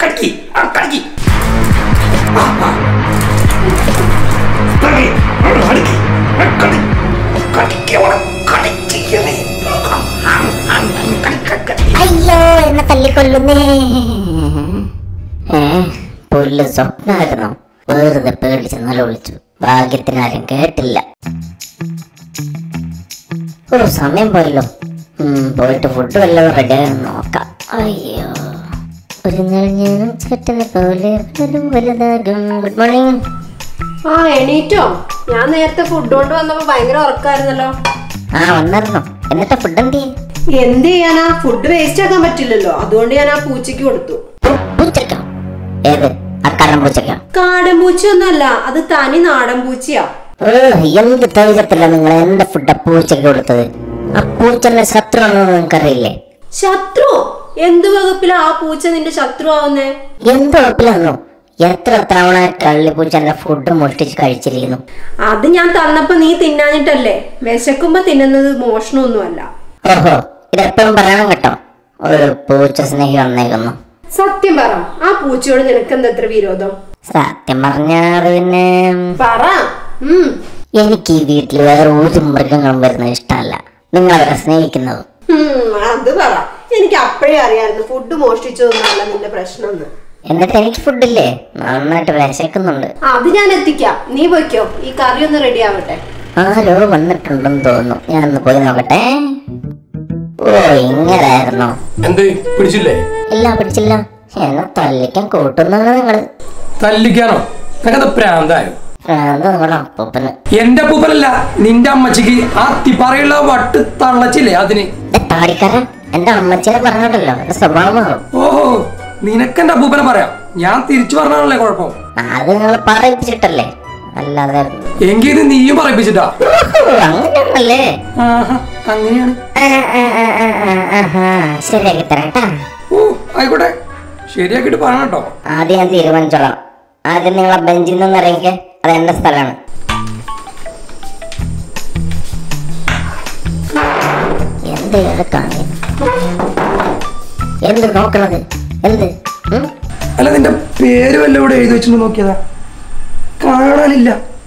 കടിക്ക് ആ കടിക്ക് ആ, ആ. കടി, ആ, കടിക്ക് ആ, കടി. കടിക്ക് അവളെ കടിച്ച് എറി. ആ, ആ, ആ, കടി, കടി, കടി. അയ്യോ എന്നെ തല്ലിക്കൊല്ലുന്നേ ഏ പുല്ല് സ്വപ്നമായിരുന്നു വെറുതെ പേടിച്ച് നിലവിളിച്ചു ഭാഗ്യത്തിനാരും കേട്ടില്ല ഓ സമയം പോയല്ലോ ഉം, പോയിട്ട് ഫുഡ് വല്ലതും റെഡിയായി നോക്കാം അയ്യോ ഒരു ഞാനും ചേട്ടനെ പോലെ വരും വലുതാകും ഗുഡ് മോർണിംഗ് ആ എണീറ്റോ ഞാൻ നേരത്തെ ഫുഡ് കൊണ്ട് വന്നപ്പോ ഭയങ്കര ഉറക്കായിരുന്നല്ലോ ആ വന്നായിരുന്നോ എന്നിട്ട് ഫുഡ് എന്ത് ചെയ്യും എന്ത് ചെയ്യാനാ ഫുഡ് വേസ്റ്റ് ആക്കാൻ പറ്റില്ലല്ലോ അതുകൊണ്ട് ഞാൻ ആ പൂച്ചയ്ക്ക് കൊടുത്തു പൂച്ചയ്ക്കോ ഏത് അക്കാരം പൂച്ചയ്ക്കോ കാടൻ പൂച്ചയൊന്നുമല്ല അത് തനി നാടൻ പൂച്ചയാ ഓ, എന്ത് ധൈര്യത്തില്ല നിങ്ങൾ എന്റെ ഫുഡ് പൂച്ചയ്ക്ക് കൊടുത്തത് ആ പൂച്ചന്റെ ശത്രു ആണെന്ന് നിങ്ങൾക്കറിയില്ലേ ശത്രു എന്ത് വകുപ്പിലാ ആ പൂച്ച നിന്റെ ശത്രു ആവുന്നേ എന്ത് ഉറപ്പിലാണോ എത്ര തവണ കള്ളിപ്പൂച്ചന്റെ ഫുഡ് മോഷ്ടിച്ച് കഴിച്ചിരിക്കുന്നു അത് ഞാൻ തന്നപ്പോ നീ തിന്നാഞ്ഞിട്ടല്ലേ വിശക്കുമ്പോ തിന്നുന്നത് മോഷണമൊന്നുമല്ല ഓഹോ ഇതെപ്പോഴും പറയണം കേട്ടോ ഒരു പൂച്ച സ്നേഹി വന്നേക്കുന്നു സത്യം പറ ആ പൂച്ചയോട് നിനക്ക് എന്താ എത്ര വിരോധം സത്യം പറഞ്ഞാൽ പിന്നെ പറ ഉം എനിക്ക് ഈ വീട്ടിൽ വേറെ ഒരു മൃഗങ്ങളും വരുന്നത് ഇഷ്ടമല്ല നിങ്ങൾ അവരെ സ്നേഹിക്കുന്നത് ഉം, അത് പറ എനിക്ക് അപ്പോഴേ അറിയായിരുന്നു ഫുഡ് മോഷ്ടിച്ചതൊന്നുമല്ല നിന്റെ പ്രശ്നം എന്നിട്ട് എനിക്ക് ഫുഡില്ലേ നന്നായിട്ട് വിശക്കുന്നുണ്ട് അത് ഞാൻ എത്തിക്കാം നീ പൊയ്ക്കോ ഈ കറി ഒന്ന് റെഡി ആവട്ടെ ആരോ വന്നിട്ടുണ്ടെന്ന് തോന്നുന്നു ഞാനൊന്ന് പോയി നോക്കട്ടെ ഓ ഇങ്ങനായിരുന്നോ എന്ത് പിടിച്ചില്ലേ ഇല്ല പിടിച്ചില്ല എന്നെ തല്ലിക്കാൻ കൂട്ടുന്നാണ് നിങ്ങള് തല്ലിക്കാനോ നിനക്കത് പ്രാന്തായോ അത് നിങ്ങളുടെ അപ്പൂപ്പന് എന്റെ അപ്പൂപ്പനല്ല നിന്റെ അമ്മച്ചിക്ക് ആ തിപ്പറയുള്ള വട്ട് തള്ളച്ചില്ലേ അതിന് ഏ, താടിക്കാര എന്റെ അമ്മച്ചിയെ പറഞ്ഞിട്ടല്ലോ എന്റെ സ്വഭാവമാകും ഓഹോ നിനക്കെന്റെ അപ്പൂപ്പനെ പറയാം ഞാൻ തിരിച്ചു പറഞ്ഞാണല്ലേ കുഴപ്പം അത് നിങ്ങൾ പറയിപ്പിച്ചിട്ടല്ലേ അല്ലാതെ എങ്കിൽ ഇത് നീയും പറയിപ്പിച്ചിട്ടാ ഓ, അങ്ങനെയാണല്ലേ ആഹാ, അങ്ങനെയാണ് ആ, ആ, ആ, ആ, ആ, ആഹാ, ശരിയാക്കി തരാട്ടാ ഓ ആയിക്കോട്ടെ ശരിയാക്കിട്ട് പറയണം കേട്ടോ ആദ്യം ഞാൻ തീരുമാനിച്ചോളാം ആദ്യം നിങ്ങളെ ബെഞ്ചിൽ നിന്ന് ഇറങ്ങിക്ക് അത് എന്റെ സ്ഥലമാണ് എന്ത് ഇത് കാണിയത് എന്ത് നോക്കണത് എന്ത് ഉം? അല്ല നിന്റെ പേര് വല്ല ഇവിടെ എഴുതി വെച്ചു നോക്കിയതാ കാണാനില്ല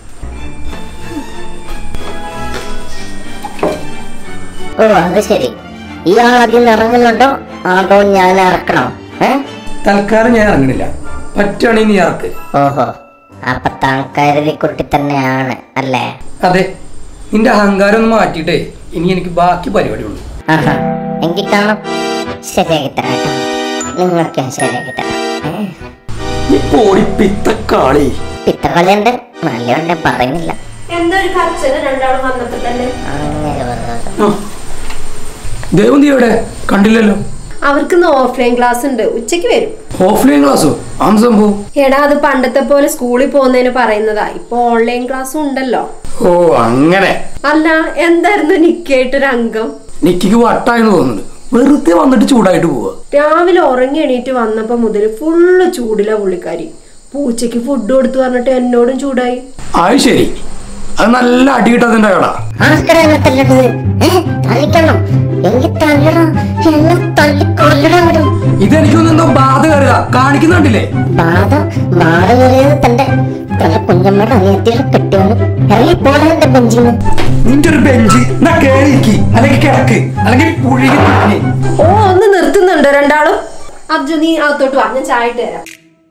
ഓ അത് ശരി ഈ ആൾ ആദ്യം ഇറങ്ങുന്നുണ്ടോ അതോ ഞാൻ ഇറക്കണോ ഏ തൽക്കാലം ഞാൻ ഇറങ്ങണില്ല പറ്റുവാണെങ്കിൽ നീ ഇറക്ക് ഓഹോ അപ്പൊ താൻ കരുതിക്കുട്ടി തന്നെയാണ് അല്ലേ അതെ നിന്റെ അഹങ്കാരം ഒന്ന് മാറ്റിയിട്ടേ ഇനി എനിക്ക് ബാക്കി പരിപാടിയുള്ളൂ ആഹാ എങ്കിൽ കാണാം ശരിയാക്കി തരാം കേട്ടോ നിങ്ങൾക്ക് ഞാൻ ശരിയാക്കി തരാം ഏ ഈ പോടി പിത്തക്കാളി പിത്തകളിയുണ്ട് നല്ലയുണ്ട് പറയുന്നില്ല എന്താ ഒരു കർച്ചന രണ്ടാളും വന്നപ്പോ തന്നെ അങ്ങനെ വന്നത്. ആ. ദേവൻ നീ എവിടെ കണ്ടില്ലല്ലോ അവർക്ക് ഇന്ന് ഓഫ്ലൈൻ ക്ലാസ് ഉണ്ട് ഉച്ചയ്ക്ക് വരും ഓഫ്ലൈൻ ക്ലാസ്സോ അന്ന് സംഭവം എടാ അത് പണ്ടത്തെ പോലെ സ്കൂളിൽ പോകുന്നതിന് പറയുന്നതാ ഇപ്പൊ ഓൺലൈൻ ക്ലാസ്സും ഉണ്ടല്ലോ ഓ അങ്ങനെ അല്ല എന്തായിരുന്നു നിക്കായിട്ടൊരു അംഗം നിക്കിക്ക് വട്ടായെന്ന് തോന്നുന്നുണ്ട് വെറുതെ വന്നിട്ട് ചൂടായിട്ട് പോവാ രാവിലെ ഉറങ്ങി എണീറ്റ് വന്നപ്പോ മുതൽ ഫുള്ള് ചൂടില പുള്ളിക്കാരി പൂച്ചയ്ക്ക് ഫുഡ് കൊടുത്തു പറഞ്ഞിട്ട് എന്നോടും ചൂടായി അത് ശരി അത് നല്ല അടികിട്ടതിന്റെ കട ആർക്കടാ എന്നെ തല്ലണത് ഏ തല്ലിക്കണം എങ്കിൽ തല്ലടാ എന്നെ തല്ലിക്കൊല്ലടാ അവിടെ ഇതെനിക്കൊന്നും എന്തോ ബാധ കയറുക കാണിക്കുന്നുണ്ടില്ലേ ബാധ ബാധ കയറിയത് തന്റെ തന്റെ കുഞ്ഞമ്മയുടെ അനിയത്തിയുടെ കെട്ടിയാണ് ഇറങ്ങി പോടാ എന്റെ ബെഞ്ചിന്ന് നിന്റെ ഒരു ബെഞ്ച് എന്നാ കേറിക്ക് അല്ലെങ്കിൽ കിടക്ക് അല്ലെങ്കിൽ പുഴുകി തിന്ന്. ഓ ഒന്ന് നിർത്തുന്നുണ്ടോ രണ്ടാളും അർജുൻ നീ അകത്തോട്ട് വാ ഞാൻ ചായ ഇട്ട് തരാം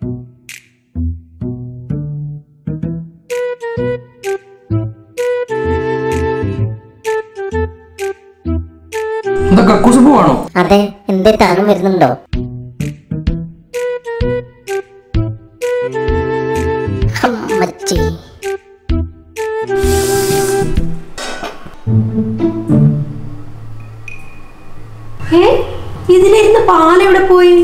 എന്താ കക്കൂസ് പോവാണോ അതെ എന്തേ താനും വരുന്നുണ്ടോ അമ്മച്ചി ഏ ഇതിലിരുന്ന് പാലെവിടെ പോയി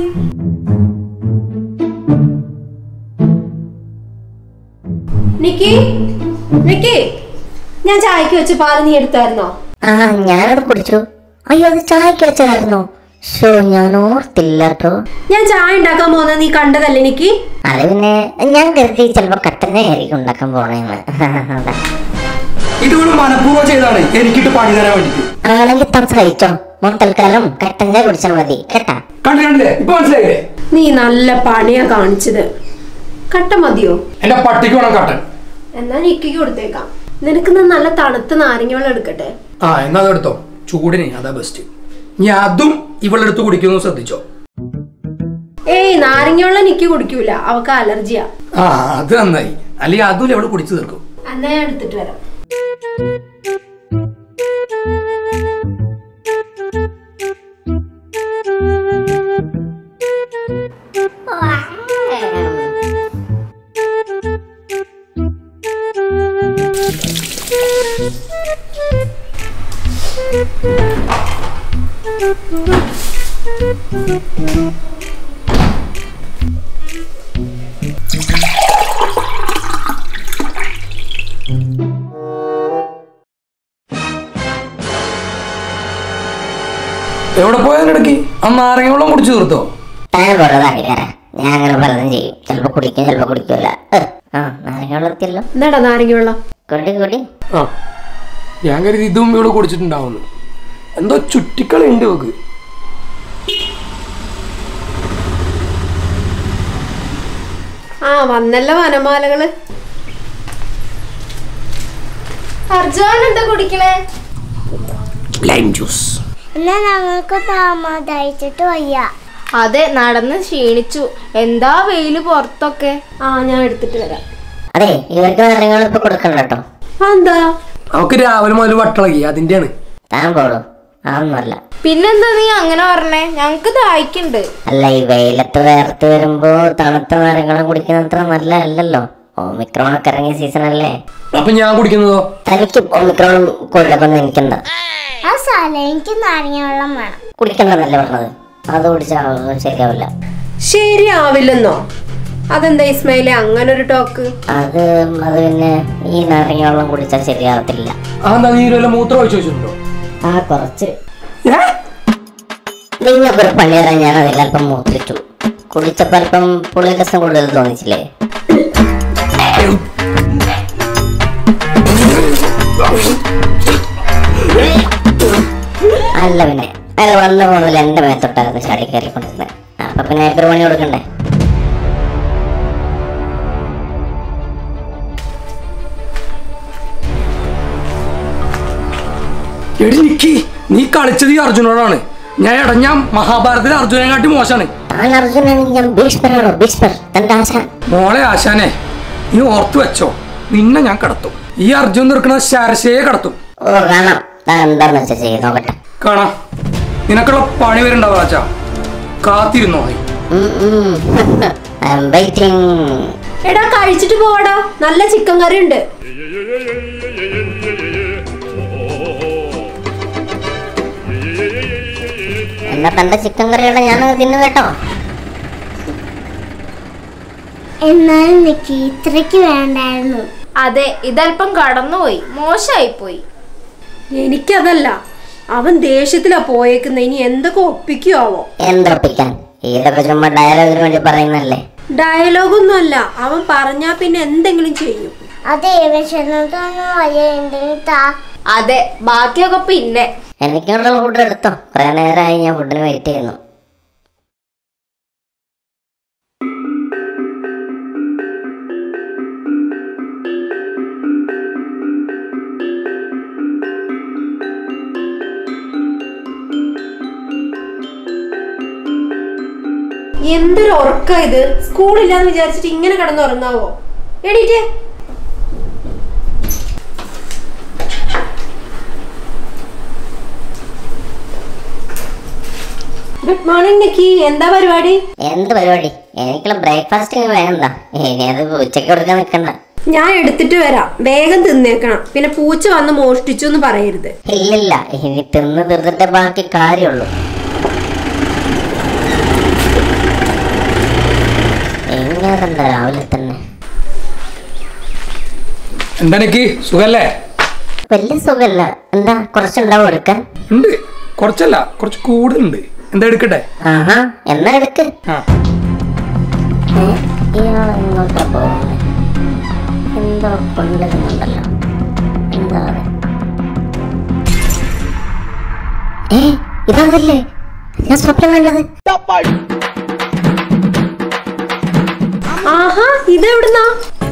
നിക്കി നിക്കി ഞാൻ ചായക്ക് വെച്ച പാല് നീ എടുത്തായിരുന്നോ ആ ഞാനത് കുടിച്ചു അയ്യോ അത് ചായക്ക് വെച്ചതായിരുന്നോ ഷോ ഞാൻ ഓർത്തില്ല കേട്ടോ ഞാൻ ചായ ഉണ്ടാക്കാൻ പോകുന്നത് നീ കണ്ടതല്ലേ നിക്കി അത് പിന്നെ ഞാൻ കരുതി ചിലപ്പോ കട്ടനായിരിക്കും ഉണ്ടാക്കാൻ പോണേന്ന് അതാ. ഇതുകൊണ്ട് മനഃപൂർവ്വം ചെയ്താണ് എനിക്കിട്ട് പണി തരാൻ വേണ്ടിട്ട് ആണെങ്കിൽ താൻ സഹിച്ചോ മോൻ തൽക്കാലം കട്ടൻ ചായ കുടിച്ചാൽ മതി കേട്ടാ കണ്ടു കണ്ടില്ലേ ഇപ്പൊ മനസ്സിലായില്ലേ നീ നല്ല പണിയാ കാണിച്ചത് കട്ട മതിയോ എന്റെ പട്ടിക്ക് വേണം കട്ടൻ എന്നാ നിക്കിക്ക് കൊടുത്തേക്കാം നിനക്ക് ഇന്ന് നല്ല തണുത്ത നാരങ്ങ വെള്ളം എടുക്കട്ടെ ആ എന്നാ അതെടുത്തോ ചൂടിന് അതാ ബെസ്റ്റ് ഇനി അതും ഇവളെടുത്ത് കുടിക്കുന്നു ശ്രദ്ധിച്ചോ ഏയ് നാരങ്ങ വെള്ളം നിക്കി കുടിക്കൂല അവക്ക് അലർജിയാ ആ അത് നന്നായി അല്ലെങ്കിൽ അതും അവള് കുടിച്ചു തീർക്കും എന്നാ ഞാൻ എടുത്തിട്ട് വരാം എവിടെ പോയതിനിടയ്ക്ക് ആ നാരങ്ങ വെള്ളം കുടിച്ചു തീർത്തോ താൻ വെറുതെ കയറാ ഞാൻ അങ്ങനെ പലതും ചെയ്യും ചിലപ്പോ കുടിക്കും ചിലപ്പോ കുടിക്കൂല ഏഹ്, ആ നാരങ്ങ വെള്ളത്തില്ലോ എന്താടാ നാരങ്ങ വെള്ളം കുടി കുടി ആ ഞാൻ കരുതി ഇതും ഇവള് കുടിച്ചിട്ടുണ്ടാവുന്നു എന്തോ ചുറ്റിക്കളി ഉണ്ട് ഇവക്ക് ആ വന്നല്ലോ വനമാലകള് അർജുൻ എന്താ കുടിക്കണേ ലൈം ജ്യൂസ് എന്നാ ഞങ്ങൾക്ക് താമസിച്ചിട്ട് വയ്യ അതെ നടന്ന് ക്ഷീണിച്ചു എന്താ വെയില് പുറത്തൊക്കെ ആ ഞാൻ എടുത്തിട്ട് വരാം അതെ ഇവർക്ക് നാരങ്ങ വെള്ളം ഇപ്പൊ കൊടുക്കണ്ട കേട്ടോ ആ, എന്താ അവക്ക് രാവിലെ മുതൽ വട്ടളകി അതിന്റെയാണ് താൻ പോളൂ അതൊന്നുമല്ല പിന്നെന്താ നീ അങ്ങനെ പറഞ്ഞേ ഞങ്ങക്ക് ദാഹിക്കുണ്ട് അല്ല ഈ വെയിലത്ത് വേർത്ത് വരുമ്പോ തണുത്ത നാരങ്ങളും കുടിക്കുന്ന അത്ര നല്ലതല്ലല്ലോ ഓമിക്രോൺ ഒക്കെ ഇറങ്ങിയ സീസൺ അല്ലേ അപ്പൊ ഞാൻ കുടിക്കുന്നതോ തനിക്ക് ഓമിക്രോണും കൊള്ളക്കൊന്നും എനിക്കണ്ട ആ സ്ഥലം എനിക്ക് നാരങ്ങ വെള്ളം വേണം കുടിക്കണ്ടെന്നല്ലേ പറഞ്ഞത് അത് കുടിച്ചാൽ ശരിയാവില്ല ശരിയാവില്ലെന്നോ അതെന്താ ഇസ്മയിലെ അങ്ങനെ ഒരു ടോക്ക് അത് അത് പിന്നെ ഈ നാരങ്ങ വെള്ളം കുടിച്ചാൽ ശരിയാവത്തില്ല ആ എന്താ നീ വല്ല മൂത്രം ഒഴിച്ചു വെച്ചിട്ടുണ്ടോ ആ കുറച്ച് ഏ? നിങ്ങൾക്കൊരു പണി തരാൻ ഞാൻ അതിൽ അല്പം മൂത്രിച്ചു കുടിച്ചപ്പോൾ അല്പം പുളി രസം കൂടുതൽ തോന്നിച്ചില്ലേ അല്ല പിന്നെ അയാൾ വന്ന മുതൽ എന്റെ മേത്തൊട്ടായിരുന്നു ചാടി കയറിക്കൊണ്ടിരുന്നത് അപ്പൊ പിന്നെ അയാൾക്കൊരു പണി കൊടുക്കണ്ടേ എടി നിക്കി നീ കളിച്ചത് ഈ അർജുനോടാണ് ഞാൻ ഇടഞ്ഞ മഹാഭാരതത്തിലെ അർജുനെ കാട്ടി മോശമാണ് താൻ അർജുനാണെങ്കിൽ ഞാൻ ഭീഷ്മരാണോ ഭീഷ്മർ തന്റെ ആശാൻ മോളെ ആശാനെ നീ ഓർത്തു വെച്ചോ നിന്നെ ഞാൻ കടത്തും ഈ അർജുൻ നിൽക്കുന്ന ശരശയെ കടത്തും ഓ കാണാം താൻ എന്താന്ന് വെച്ചാൽ ചെയ്ത് നോക്കട്ടെ കാണാം നിനക്കുള്ള പണി വരുന്നുണ്ടാവും ആച്ചാ കാത്തിരുന്നോ നീ ഐ എം വെയിറ്റിംഗ് എടാ കഴിച്ചിട്ട് പോവാടാ നല്ല ചിക്കൻ കറി ഉണ്ട് എന്നാ തന്റെ ചിക്കൻ കറിയുടെ ഞാൻ തിന്നു കേട്ടോ എന്നാലും നിക്ക് ഇത്രയ്ക്ക് വേണ്ടായിരുന്നു അതെ ഇതല്പം കടന്നുപോയി മോശമായി പോയി എനിക്കതല്ല അവൻ ദേഷ്യത്തിലാ പോയേക്കുന്ന ഇനി എന്തൊക്കെ ഒപ്പിക്കുവോ എന്തൊപ്പിക്കാൻ ഇതൊക്കെ ചുമ്മാ ഡയലോഗിന് വേണ്ടി പറയുന്നല്ലേ ഡയലോഗൊന്നും അല്ല അവൻ പറഞ്ഞാ പിന്നെ എന്തെങ്കിലും ചെയ്യും അതെ വിശന്നതൊന്നും വയ്യ എന്തെങ്കിലും താ അതെ ബാക്കിയൊക്കെ പിന്നെ എനിക്കുള്ള ഫുഡ് എടുത്തോ കുറെ നേരമായി ഞാൻ ഫുഡിന് വെയിറ്റ് ചെയ്യുന്നു എന്തൊരു ഉറക്ക ഇത് സ്കൂളില്ലാന്ന് വിചാരിച്ചിട്ട് ഇങ്ങനെ കിടന്നുറങ്ങാവോ എണീറ്റേ ഗുഡ് മോർണിംഗ് നിക്കി എന്താ പരിപാടി എന്ത് പരിപാടി എനിക്കുള്ള ബ്രേക്ക്ഫാസ്റ്റ് വേണ്ട ഇനി അത് ഉച്ചയ്ക്ക് കൊടുക്കാൻ നിൽക്കണ്ട ഞാൻ എടുത്തിട്ട് വരാം വേഗം തിന്നേക്കണം പിന്നെ പൂച്ച വന്ന് മോഷ്ടിച്ചു എന്ന് പറയരുത് ഇല്ലില്ല ഇനി തിന്ന് തീർത്തിട്ടേ ബാക്കി കാര്യമുള്ളൂ എങ്ങനെയാ രാവിലെ തന്നെ എന്താ എനിക്ക് സുഖല്ലേ വലിയ സുഖല്ല എന്താ കുറച്ചുണ്ടാവും എടുക്കാൻ ഉണ്ട് കുറച്ചല്ല കുറച്ച് കൂടുതലുണ്ട് എന്താ എടുക്കട്ടെ ആഹാ എന്നാ എടുക്ക് ആ ഏ, ഇയാള് എങ്ങോട്ടാ പോകുന്നത് എന്തോ കൊണ്ടുവരുന്നുണ്ടല്ലോ എന്താ അത്? ഏ ഇതല്ലേ ഞാൻ സ്വപ്നം കണ്ടത്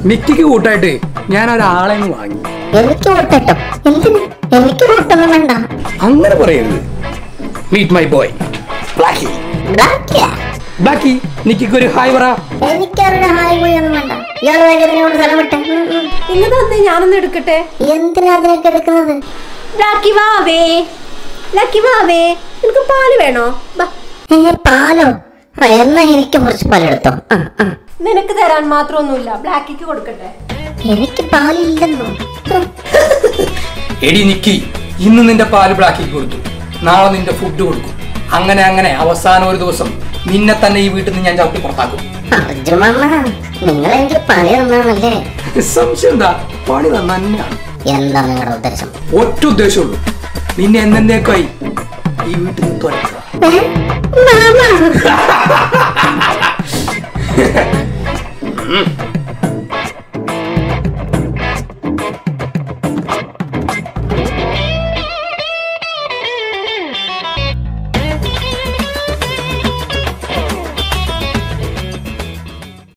മിക്കിക്ക് കൂട്ടായിട്ട് ഞാൻ ഒരാളെ അങ്ങ് വാങ്ങി എനിക്ക് കൂട്ടട്ടോ എന്തിന് എനിക്ക് കൂട്ടൊന്നും വേണ്ട അങ്ങനെ പറയരുത് മീറ്റ് മൈ ബോയ് ബ്ലാക്കി ബ്ലാക്കിയാ ബ്ലാക്കി നിക്കിക്ക് ഒരു ഹായ് പറ എനിക്കവരുടെ ഹായ് പോയി ഒന്നും വേണ്ട ഇയാൾ വേഗത്തിനോട് സ്ഥലം വിട്ടെ ഉം, ഉം. ഇന്ന് തന്നെ ഞാനൊന്ന് എടുക്കട്ടെ എന്തിനാ അതിനൊക്കെ എടുക്കുന്നത് ലക്കി വാവേ ലക്കി വാവേ നിനക്ക് പാല് വേണോ ബാ ഏ പാലോ ആ എന്നാ എനിക്ക് കുറച്ച് പാലെടുത്തോ ആ ആ നിനക്ക് തരാൻ മാത്രമൊന്നുമില്ല ബ്ലാക്കിക്ക് കൊടുക്കട്ടെ എനിക്ക് പാലില്ലെന്നോ ഹ്. എടി നിക്കി ഇന്ന് നിന്റെ പാല് ബ്ലാക്കിക്ക് കൊടുത്തു നാളെ നിന്റെ ഫുഡ് കൊടുക്കും അങ്ങനെ അങ്ങനെ അവസാനം ഒരു ദിവസം നിന്നെ തന്നെ ഈ വീട്ടിൽ നിന്ന് ഞാൻ ചവിട്ടി പുറത്താക്കും അർജുനമ്മ നിങ്ങൾ എനിക്ക് പണി തന്നാണല്ലേ സംശയം എന്താ പണി തന്നെയാണ് എന്താ നിങ്ങളുടെ ഉദ്ദേശം ഒറ്റ ഉദ്ദേശമുള്ളൂ നിന്നെ എന്നേക്കായി ഈ വീട്ടിൽ നിന്ന് തുരക്കുക ഏ? മാമ ഉം.